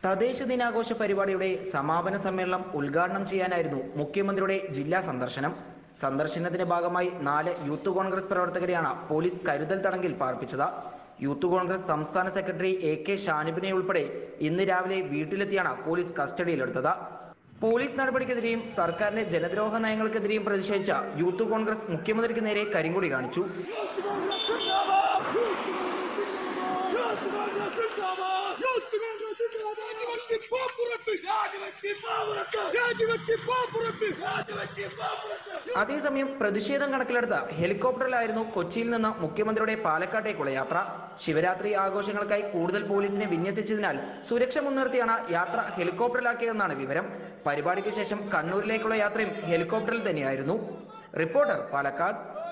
തദ്ദേശ ദിനാഘോഷ പരിപാടിയുടെ സമാപന സമ്മേളനം ഉദ്ഘാടനം ചെയ്യാനായിരുന്നു മുഖ്യമന്ത്രിയുടെ ജില്ലാ സന്ദർശനം സന്ദർശനത്തിന്റെ ഭാഗമായി നാല് യൂത്ത് കോൺഗ്രസ് പ്രവർത്തകരെയാണ് പോലീസ് കരുതൽ തടങ്കിൽ പാർപ്പിച്ചത് യൂത്ത് കോൺഗ്രസ് സംസ്ഥാന സെക്രട്ടറി എ കെ ഷാനിബിനെ ഉൾപ്പെടെ ഇന്ന് രാവിലെ വീട്ടിലെത്തിയാണ് പോലീസ് കസ്റ്റഡിയിലെടുത്തത് പോലീസ് നടപടിക്കെതിരെയും സർക്കാരിന്റെ ജനദ്രോഹ നയങ്ങൾക്കെതിരെയും പ്രതിഷേധിച്ച യൂത്ത് കോൺഗ്രസ് മുഖ്യമന്ത്രിക്ക് നേരെ കരിങ്കൊടി കാണിച്ചു അതേസമയം പ്രതിഷേധം കണക്കിലെടുത്ത് ഹെലികോപ്റ്ററിലായിരുന്നു കൊച്ചിയിൽ നിന്ന് മുഖ്യമന്ത്രിയുടെ പാലക്കാട്ടേക്കുള്ള യാത്ര ശിവരാത്രി ആഘോഷങ്ങൾക്കായി കൂടുതൽ പോലീസിനെ വിന്യസിച്ചതിനാൽ സുരക്ഷ മുൻനിർത്തിയാണ് യാത്ര ഹെലികോപ്റ്ററിലാക്കിയതെന്നാണ് വിവരം പരിപാടിക്ക് ശേഷം കണ്ണൂരിലേക്കുള്ള യാത്രയും ഹെലികോപ്റ്ററിൽ തന്നെയായിരുന്നു റിപ്പോർട്ടർ പാലക്കാട്